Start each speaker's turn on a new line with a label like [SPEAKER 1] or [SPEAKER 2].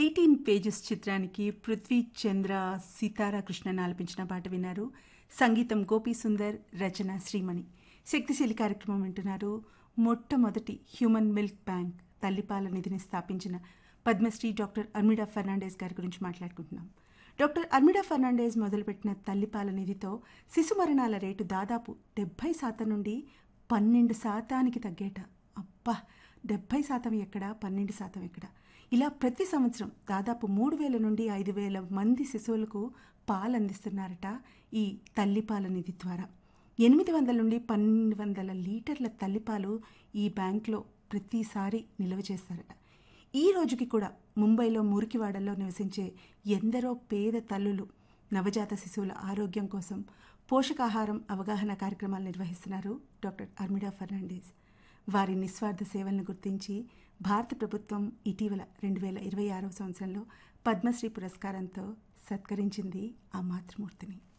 [SPEAKER 1] eighteen pages చిత్రానికి పృథ్వీ చంద్ర సీతారా కృష్ణన్ ఆలపించిన పాట విన్నారు సంగీతం గోపీ సుందర్ రచన శ్రీమణి శక్తిశీలి కార్యక్రమం వింటున్నారు మొట్టమొదటి హ్యూమన్ మిల్క్ బ్యాంక్ తల్లిపాల నిధిని స్థాపించిన పద్మశ్రీ డాక్టర్ అర్మిడా ఫెర్నాండేస్ గారి గురించి మాట్లాడుకుంటున్నాం డాక్టర్ అర్మిడా ఫెర్నాండేస్ మొదలుపెట్టిన తల్లిపాల నిధితో శిశు మరణాల రేటు దాదాపు డెబ్బై శాతం నుండి పన్నెండు శాతానికి తగ్గేట అబ్బా డెబ్బై శాతం ఎక్కడ పన్నెండు శాతం ఎక్కడ ఇలా ప్రతి సంవత్సరం దాదాపు మూడు వేల నుండి ఐదు వేల మంది శిశువులకు పాలు అందిస్తున్నారట ఈ తల్లిపాల నిధి ద్వారా ఎనిమిది వందల నుండి పన్నెండు వందల లీటర్ల తల్లిపాలు ఈ బ్యాంక్లో ప్రతిసారి నిల్వ చేస్తారట ఈ రోజుకి కూడా ముంబైలో మురికివాడల్లో నివసించే ఎందరో పేద తల్లులు నవజాత శిశువుల ఆరోగ్యం కోసం పోషకాహారం అవగాహన కార్యక్రమాలు నిర్వహిస్తున్నారు డాక్టర్ అర్మిడా ఫెర్నాండేస్ వారి నిస్వార్థ సేవలను గుర్తించి భారత ప్రభుత్వం ఇటీవల రెండు వేల ఇరవై ఆరవ సంవత్సరంలో పద్మశ్రీ పురస్కారంతో సత్కరించింది ఆ మాతృమూర్తిని